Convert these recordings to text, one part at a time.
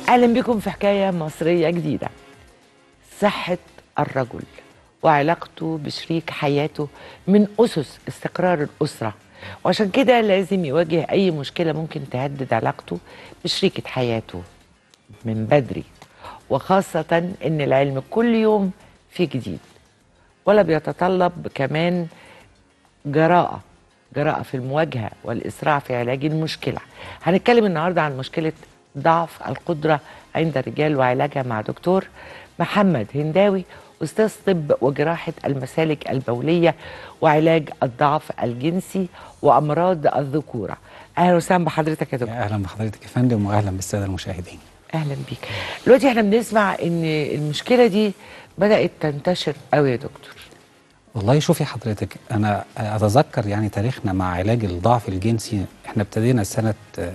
اهلا بكم في حكايه مصريه جديده صحه الرجل وعلاقته بشريك حياته من اسس استقرار الاسره وعشان كده لازم يواجه اي مشكله ممكن تهدد علاقته بشريكه حياته من بدري وخاصه ان العلم كل يوم فيه جديد ولا بيتطلب كمان جراءه جراءه في المواجهه والاسراع في علاج المشكله هنتكلم النهارده عن مشكله ضعف القدره عند الرجال وعلاجها مع دكتور محمد هنداوي استاذ طب وجراحه المسالك البوليه وعلاج الضعف الجنسي وامراض الذكوره اهلا وسهلا بحضرتك يا دكتور اهلا بحضرتك يا فندم واهلا بالساده المشاهدين اهلا بيك دلوقتي احنا بنسمع ان المشكله دي بدات تنتشر قوي يا دكتور والله شوفي حضرتك انا اتذكر يعني تاريخنا مع علاج الضعف الجنسي احنا ابتدينا سنه آه،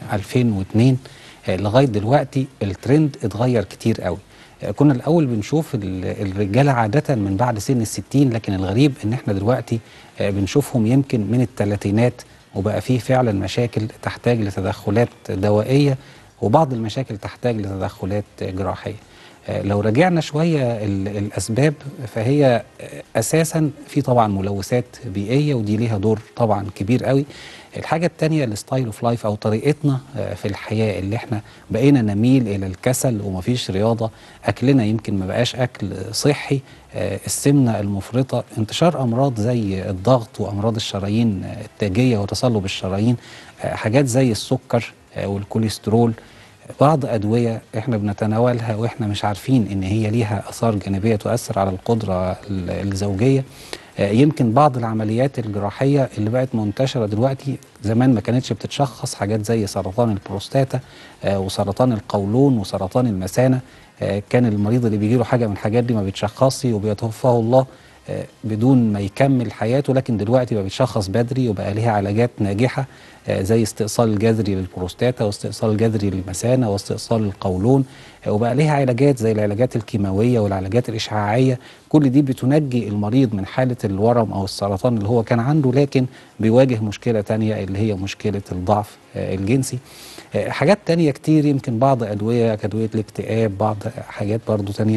2002 آه، لغايه دلوقتي الترند اتغير كتير قوي آه، كنا الاول بنشوف ال- الرجاله عاده من بعد سن الستين لكن الغريب ان احنا دلوقتي آه، بنشوفهم يمكن من الثلاثينات وبقى فيه فعلا مشاكل تحتاج لتدخلات دوائيه وبعض المشاكل تحتاج لتدخلات جراحيه آه، لو رجعنا شويه ال- الاسباب فهي آه، اساسا في طبعا ملوثات بيئيه ودي ليها دور طبعا كبير قوي الحاجه الثانيه الستايل اوف لايف او طريقتنا آه، في الحياه اللي احنا بقينا نميل الى الكسل ومفيش رياضه اكلنا يمكن ما بقاش اكل صحي آه، السمنه المفرطه انتشار امراض زي الضغط وامراض الشرايين آه، التاجيه وتصلب الشرايين آه، حاجات زي السكر آه، والكوليسترول بعض أدوية إحنا بنتناولها وإحنا مش عارفين إن هي ليها آثار جانبية تؤثر على القدرة ال- الزوجية آه، يمكن بعض العمليات الجراحية اللي بقت منتشرة دلوقتي زمان ما كانتش بتتشخص حاجات زي سرطان البروستاتا آه، وسرطان القولون وسرطان المثانة آه، كان المريض اللي بيجيله حاجة من الحاجات دي ما بيتشخصش وبيتوفاه الله آه، بدون ما يكمل حياته لكن دلوقتي بقى بيتشخص بدري وبقى ليها علاجات ناجحة آه، زي استئصال الجذري للبروستاتا واستئصال الجذري للمثانة واستئصال القولون آه، وبقى ليها علاجات زي العلاجات الكيماوية والعلاجات الإشعاعية كل دي بتنجي المريض من حالة الورم أو السرطان اللي هو كان عنده لكن بيواجه مشكلة تانية اللي هي مشكلة الضعف آه، الجنسي آه، حاجات تانية كتير يمكن بعض أدوية كأدوية الاكتئاب بعض حاجات برضو تانية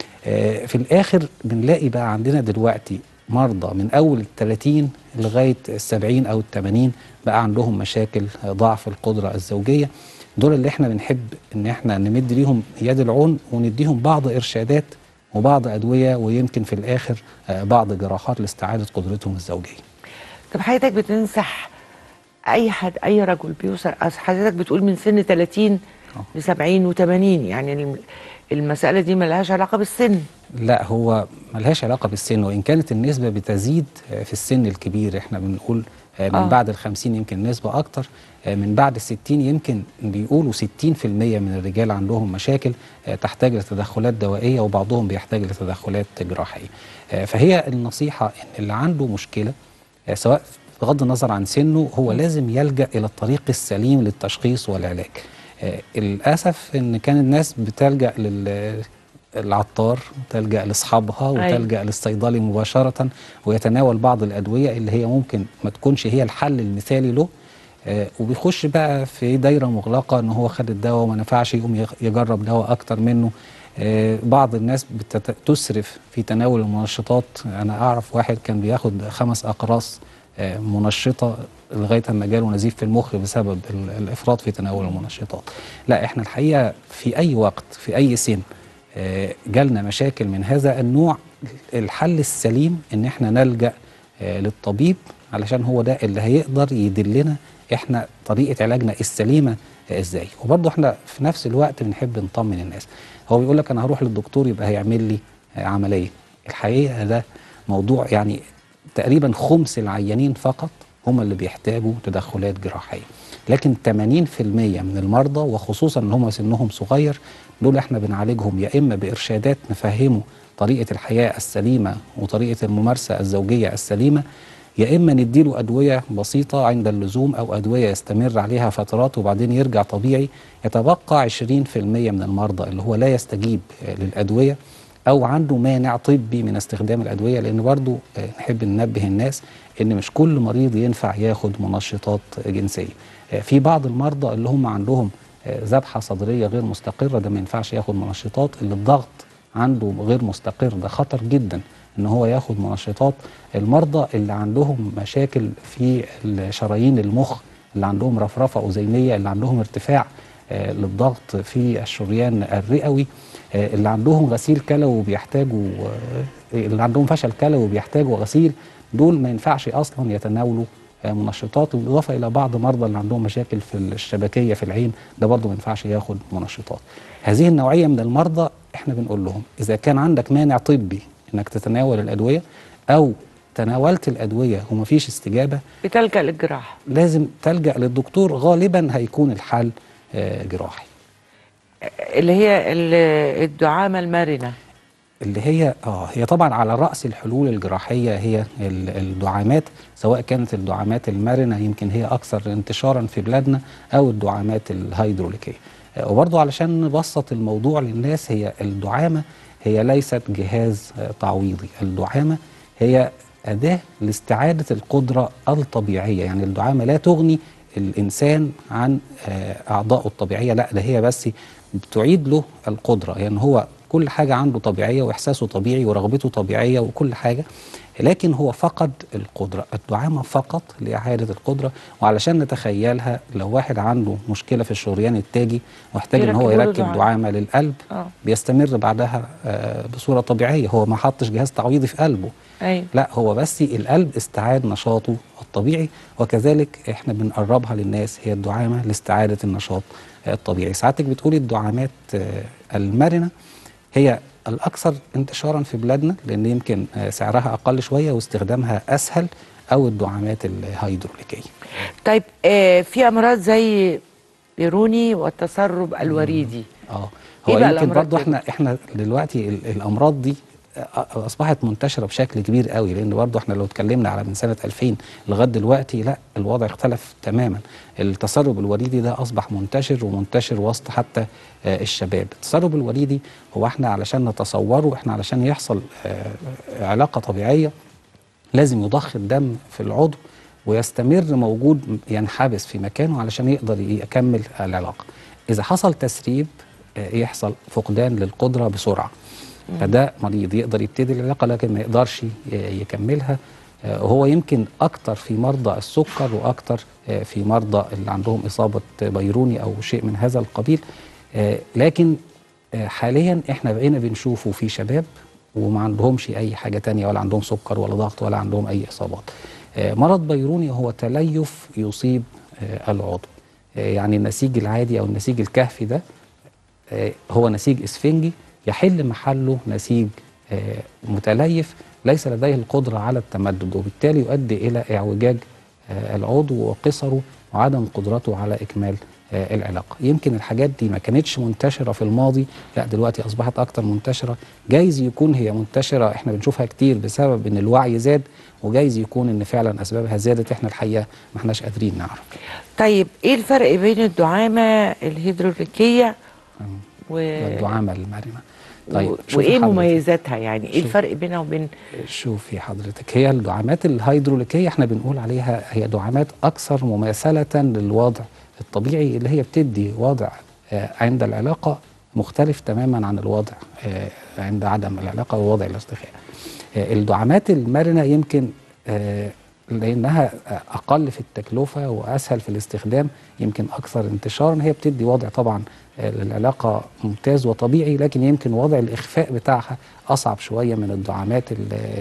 آه، في الآخر بنلاقي بقى عندنا دلوقتي مرضى من أول الثلاثين لغاية السبعين أو الثمانين بقى عندهم مشاكل آه، ضعف القدرة الزوجية دول اللي احنا بنحب ان احنا نمد ليهم يد العون ونديهم بعض إرشادات وبعض أدوية ويمكن في الآخر آه، بعض جراحات لاستعادة قدرتهم الزوجية طب حضرتك بتنصح اي حد اي رجل بيوصل أصل حضرتك بتقول من سن 30 ل 70 و80 يعني الم- المساله دي ملهاش علاقه بالسن لا هو ملهاش علاقة بالسن وإن كانت النسبة بتزيد آه، في السن الكبير إحنا بنقول آه، من آه. بعد الخمسين يمكن نسبة أكتر آه، من بعد الستين يمكن بيقولوا ستين في المية من الرجال عندهم مشاكل آه، تحتاج لتدخلات دوائية وبعضهم بيحتاج لتدخلات جراحية آه، فهي النصيحة إن اللي عنده مشكلة آه، سواء بغض النظر عن سنه هو لازم يلجأ إلى الطريق السليم للتشخيص والعلاج آه، للأسف إن كان الناس بتلجأ لل العطار وتلجأ لاصحابها أيوة. وتلجأ للصيدلي مباشرة ويتناول بعض الأدوية اللي هي ممكن ما تكونش هي الحل المثالي له آه، وبيخش بقى في دايرة مغلقة ان هو خد الدواء وما نفعش يقوم يغ- يجرب دواء اكتر منه آه، بعض الناس بتت- تسرف في تناول المنشطات انا اعرف واحد كان بياخد خمس اقراص آه، منشطة لغاية ما جاله نزيف في المخ بسبب ال- الافراط في تناول المنشطات لا احنا الحقيقة في اي وقت في اي سن آه، جالنا مشاكل من هذا النوع الحل السليم ان احنا نلجأ آه، للطبيب علشان هو ده اللي هيقدر يدلنا احنا طريقة علاجنا السليمة آه، ازاي وبرضه احنا في نفس الوقت بنحب نطمن الناس هو بيقول لك انا هروح للدكتور يبقى هيعمل لي آه، عملية الحقيقة ده موضوع يعني تقريبا خمس العيانين فقط هم اللي بيحتاجوا تدخلات جراحية لكن 80% من المرضى وخصوصا ان هم سنهم صغير دول احنا بنعالجهم يا اما بارشادات نفهمه طريقة الحياة السليمة وطريقة الممارسة الزوجية السليمة يا اما نديله ادويه بسيطه عند اللزوم او ادويه يستمر عليها فترات وبعدين يرجع طبيعي يتبقى 20% من المرضى اللي هو لا يستجيب آه، للادويه او عنده مانع طبي من استخدام الادويه لان برضو آه، نحب ننبه الناس ان مش كل مريض ينفع ياخد منشطات جنسيه آه، في بعض المرضى اللي هم عندهم آه، ذبحه صدريه غير مستقره ده ما ينفعش ياخد منشطات اللي الضغط عنده غير مستقر ده خطر جدا ان هو ياخد منشطات المرضى اللي عندهم مشاكل في شرايين المخ اللي عندهم رفرفه اذينيه اللي عندهم ارتفاع آه، للضغط في الشريان الرئوي آه، اللي عندهم غسيل كلوي وبيحتاجوا آه، اللي عندهم فشل كلوي وبيحتاجوا غسيل دول ما ينفعش اصلا يتناولوا آه، منشطات بالاضافه الى بعض مرضى اللي عندهم مشاكل في الشبكيه في العين ده برضه ما ينفعش ياخد منشطات. هذه النوعيه من المرضى احنا بنقول لهم اذا كان عندك مانع طبي انك تتناول الادويه او تناولت الادويه ومفيش استجابه بتلجأ للجراحة لازم تلجا للدكتور غالبا هيكون الحل آه، جراحي. اللي هي ال- الدعامة المرنة اللي هي اه هي طبعا على راس الحلول الجراحيه هي ال- الدعامات سواء كانت الدعامات المرنه يمكن هي اكثر انتشارا في بلادنا او الدعامات الهيدروليكيه آه، وبرضو علشان نبسط الموضوع للناس هي الدعامه هي ليست جهاز آه، تعويضي الدعامه هي اداه لاستعاده القدره الطبيعيه يعني الدعامه لا تغني الانسان عن آه، اعضائه الطبيعيه لا ده هي بس بتعيد له القدره يعني هو كل حاجه عنده طبيعيه واحساسه طبيعي ورغبته طبيعيه وكل حاجه لكن هو فقد القدره الدعامه فقط لاعاده القدره وعلشان نتخيلها لو واحد عنده مشكله في الشريان التاجي واحتاج ان هو يركبوا له يركب دعامة. دعامه للقلب اه بيستمر بعدها آه، بصوره طبيعيه هو ما حطش جهاز تعويضي في قلبه ايوه لا هو بس القلب استعاد نشاطه الطبيعي وكذلك احنا بنقربها للناس هي الدعامه لاستعاده النشاط الطبيعي ساعتك بتقولي الدعامات آه، المرنه هي الاكثر انتشارا في بلادنا لان يمكن آه، سعرها اقل شويه واستخدامها اسهل او الدعامات الهيدروليكيه طيب آه في امراض زي بيروني والتسرب الوريدي اه إيه هو بقى يمكن الأمراض برضو دي؟ احنا احنا دلوقتي ال- الامراض دي آه، اصبحت منتشره بشكل كبير قوي لان برضو احنا لو اتكلمنا على من سنه 2000 لغايه دلوقتي لا الوضع اختلف تماما التسرب الوريدي ده اصبح منتشر ومنتشر وسط حتى آه، الشباب التسرب الوريدي هو احنا علشان نتصوره احنا علشان يحصل آه، علاقه طبيعيه لازم يضخ الدم في العضو ويستمر موجود يعني حابس في مكانه علشان يقدر يكمل العلاقه إذا حصل تسريب آه، يحصل فقدان للقدرة بسرعة فده مريض يقدر يبتدي العلاقة لكن ما يقدرش ي- يكملها آه، وهو يمكن أكتر في مرضى السكر وأكتر آه، في مرضى اللي عندهم إصابة بيروني أو شيء من هذا القبيل آه، لكن آه، حاليا احنا بقينا بنشوفه في شباب وما عندهمش اي حاجه تانية ولا عندهم سكر ولا ضغط ولا عندهم اي اصابات آه، مرض بيروني هو تليف يصيب آه، العضو آه، يعني النسيج العادي او النسيج الكهفي ده آه، هو نسيج اسفنجي يحل محله نسيج آه، متليف ليس لديه القدرة على التمدد وبالتالي يؤدي إلى إعوجاج آه، العضو وقصره وعدم قدرته على إكمال آه، العلاقة يمكن الحاجات دي ما كانتش منتشرة في الماضي لا دلوقتي أصبحت أكتر منتشرة جايز يكون هي منتشرة إحنا بنشوفها كتير بسبب إن الوعي زاد وجايز يكون إن فعلا أسبابها زادت إحنا الحقيقة ما احناش قادرين نعرف طيب ايه الفرق بين الدعامة الهيدروليكية و... الدعامة المرنة و... شوفي وايه حضرتك. مميزاتها يعني ايه شوف. الفرق بينها وبين شوفي حضرتك هي الدعامات الهيدروليكية احنا بنقول عليها هي دعامات أكثر مماثلة للوضع الطبيعي اللي هي بتدي وضع آه، عند العلاقة مختلف تماما عن الوضع آه، عند عدم العلاقة ووضع الاستخاء آه، الدعامات المرنة يمكن آه، لأنها آه، أقل في التكلفة وأسهل في الاستخدام يمكن أكثر انتشارا هي بتدي وضع طبعا آه، للعلاقة ممتاز وطبيعي لكن يمكن وضع الإخفاء بتاعها أصعب شوية من الدعامات ال-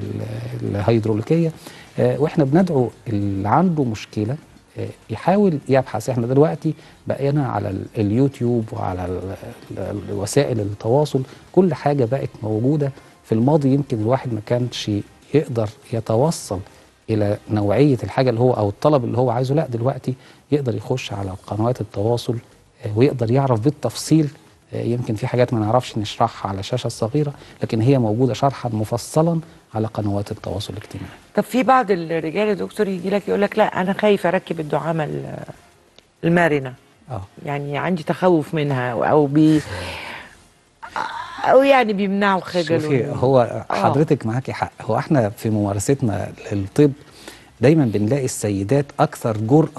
ال- الهيدروليكية آه، وإحنا بندعو اللي عنده مشكلة آه، يحاول يبحث احنا دلوقتي بقينا على ال- اليوتيوب وعلى ال- ال- وسائل التواصل كل حاجة بقت موجودة في الماضي يمكن الواحد ما كانش يقدر يتوصل الى نوعيه الحاجه اللي هو او الطلب اللي هو عايزه لا دلوقتي يقدر يخش على قنوات التواصل آه، ويقدر يعرف بالتفصيل آه، يمكن في حاجات ما نعرفش نشرحها على الشاشه الصغيره لكن هي موجوده شرحا مفصلا على قنوات التواصل الاجتماعي طب في بعض الرجال يا دكتور يجي لك يقول لك لا انا خايف اركب الدعامة ال- المرنة اه يعني عندي تخوف منها او بي او يعني بيمنعوا خجل شوفي و- هو حضرتك معاكي حق هو احنا في ممارستنا للطب دايما بنلاقي السيدات اكثر جرأة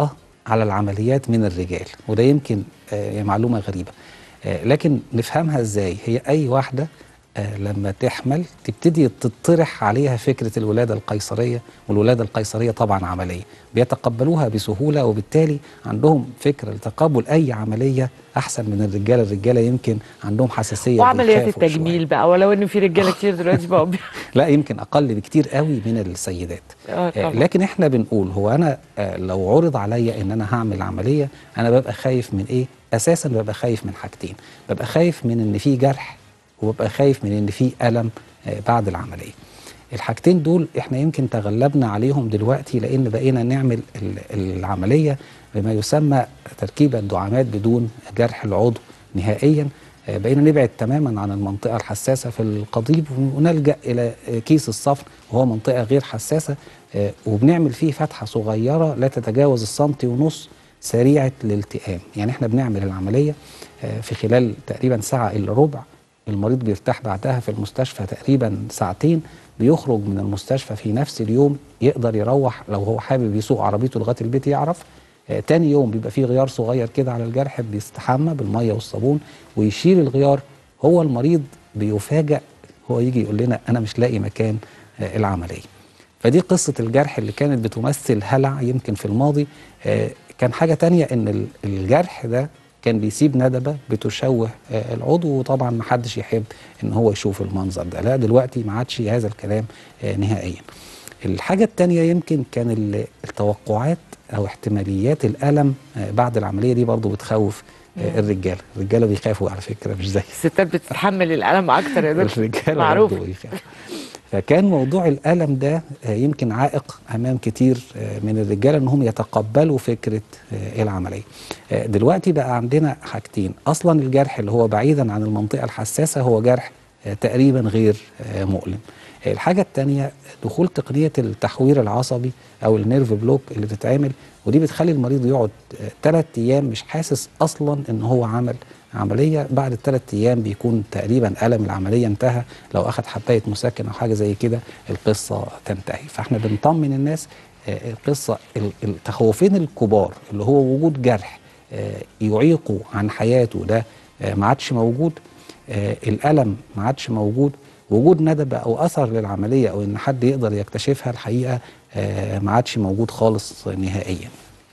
على العمليات من الرجال وده يمكن آه، معلومه غريبه آه، لكن نفهمها ازاي هي اي واحده آه، لما تحمل تبتدي تطرح عليها فكره الولاده القيصريه والولاده القيصريه طبعا عمليه بيتقبلوها بسهوله وبالتالي عندهم فكره لتقبل اي عمليه احسن من الرجاله الرجاله يمكن عندهم حساسيه وعمليات بيخافوا شوية. التجميل بقى ولو ان في رجاله كتير دلوقتي بقوا بي- لا يمكن اقل بكتير قوي من السيدات آه، آه، طبعاً. لكن احنا بنقول هو انا آه، لو عرض عليا ان انا هعمل عمليه انا ببقى خايف من ايه اساسا ببقى خايف من حاجتين ببقى خايف من ان في جرح وببقى خايف من ان في الم آه، بعد العمليه الحاجتين دول احنا يمكن تغلبنا عليهم دلوقتي لان بقينا نعمل ال- العمليه بما يسمى تركيب الدعامات بدون جرح العضو نهائيا آه، بقينا نبعد تماما عن المنطقه الحساسه في القضيب ونلجا الى آه، كيس الصفر وهو منطقه غير حساسه آه، وبنعمل فيه فتحه صغيره لا تتجاوز السنتي ونص سريعه الالتئام يعني احنا بنعمل العمليه آه، في خلال تقريبا ساعه الا ربع المريض بيرتاح بعدها في المستشفى تقريبا ساعتين بيخرج من المستشفى في نفس اليوم يقدر يروح لو هو حابب يسوق عربيته لغايه البيت يعرف آه تاني يوم بيبقى فيه غيار صغير كده على الجرح بيستحمى بالميه والصابون ويشيل الغيار هو المريض بيفاجأ هو يجي يقول لنا انا مش لاقي مكان آه العمليه فدي قصة الجرح اللي كانت بتمثل هلع يمكن في الماضي آه، كان حاجة تانية ان ال- الجرح ده كان بيسيب ندبة بتشوه آه، العضو وطبعا ما حدش يحب ان هو يشوف المنظر ده لا دلوقتي ما عادش هذا الكلام آه، نهائيا الحاجة التانية يمكن كان ال- التوقعات او احتماليات الألم آه، بعد العملية دي برضو بتخوف آه، الرجالة الرجالة بيخافوا على فكرة مش زي الستات بتتحمل الالم اكتر يا دكتور الرجاله معروف برضه بيخافوا. فكان موضوع الالم ده آه، يمكن عائق امام كتير آه، من الرجاله انهم يتقبلوا فكره آه، العمليه. آه، دلوقتي بقى عندنا حاجتين، اصلا الجرح اللي هو بعيدا عن المنطقه الحساسه هو جرح آه، تقريبا غير آه، مؤلم. آه، الحاجه الثانيه دخول تقنيه التحوير العصبي او النيرف بلوك اللي بتتعمل ودي بتخلي المريض يقعد ثلاث ايام مش حاسس اصلا ان هو عمل عمليه بعد الثلاث ايام بيكون تقريبا الم العمليه انتهى لو اخذ حبايه مسكن او حاجه زي كده القصه تنتهي فاحنا بنطمن الناس آه، القصه ال- التخوفين الكبار اللي هو وجود جرح آه، يعيقه عن حياته ده آه، ما عادش موجود آه، الالم ما عادش موجود وجود ندبه او اثر للعمليه او ان حد يقدر يكتشفها الحقيقه آه، ما عادش موجود خالص نهائيا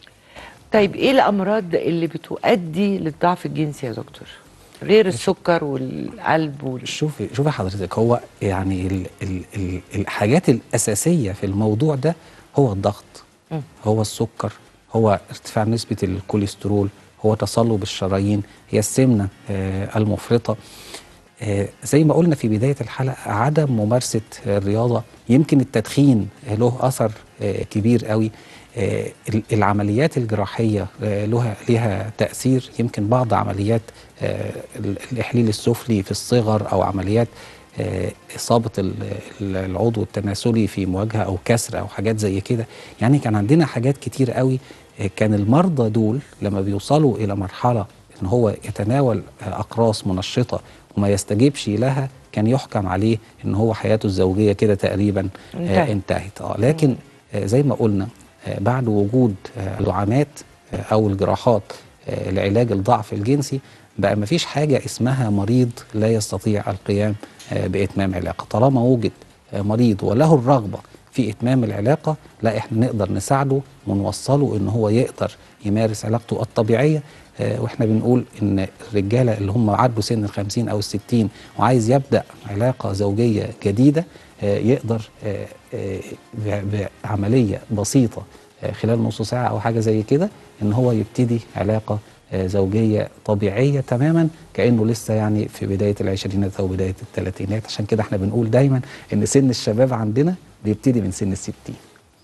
طيب ايه الامراض اللي بتؤدي للضعف الجنسي يا دكتور غير السكر والقلب وال... شوفي شوفي حضرتك هو يعني ال ال ال الحاجات الاساسيه في الموضوع ده هو الضغط مم. هو السكر هو ارتفاع نسبه الكوليسترول هو تصلب الشرايين هي السمنه آه المفرطه آه زي ما قلنا في بدايه الحلقه عدم ممارسه الرياضه يمكن التدخين له اثر آه كبير قوي آه ال- العمليات الجراحيه آه لها لها تاثير يمكن بعض عمليات آه ال- الاحليل السفلي في الصغر او عمليات آه، اصابه ال- ال- العضو التناسلي في مواجهه او كسر او حاجات زي كده يعني كان عندنا حاجات كتير قوي آه، كان المرضى دول لما بيوصلوا الى مرحله ان هو يتناول آه، اقراص منشطه وما يستجيبش لها كان يحكم عليه ان هو حياته الزوجيه كده تقريبا آه، انتهت. انتهت اه لكن آه، زي ما قلنا آه، بعد وجود آه، الدعامات آه، او الجراحات آه، لعلاج الضعف الجنسي بقى ما فيش حاجه اسمها مريض لا يستطيع القيام آه، باتمام علاقه طالما وجد آه، مريض وله الرغبه في اتمام العلاقه لا احنا نقدر نساعده ونوصله ان هو يقدر يمارس علاقته الطبيعيه آه، واحنا بنقول ان الرجاله اللي هم عدوا سن ال 50 او ال 60 وعايز يبدا علاقه زوجيه جديده آه، يقدر آه، آه، ب- بعمليه بسيطه آه، خلال نص ساعه او حاجه زي كده ان هو يبتدي علاقه آه، زوجيه طبيعيه تماما كانه لسه يعني في بدايه العشرينات او بدايه الثلاثينات عشان كده احنا بنقول دايما ان سن الشباب عندنا بيبتدي من سن الستين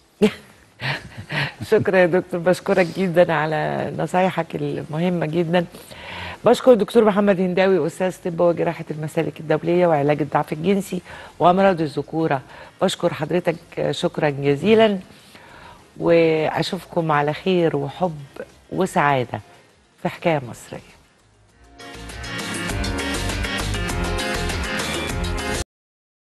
شكرا يا دكتور بشكرك جدا على نصايحك المهمه جدا بشكر الدكتور محمد هنداوي استاذ طب وجراحه المسالك الدوليه وعلاج الضعف الجنسي وامراض الذكوره بشكر حضرتك شكرا جزيلا واشوفكم على خير وحب وسعاده في حكايه مصريه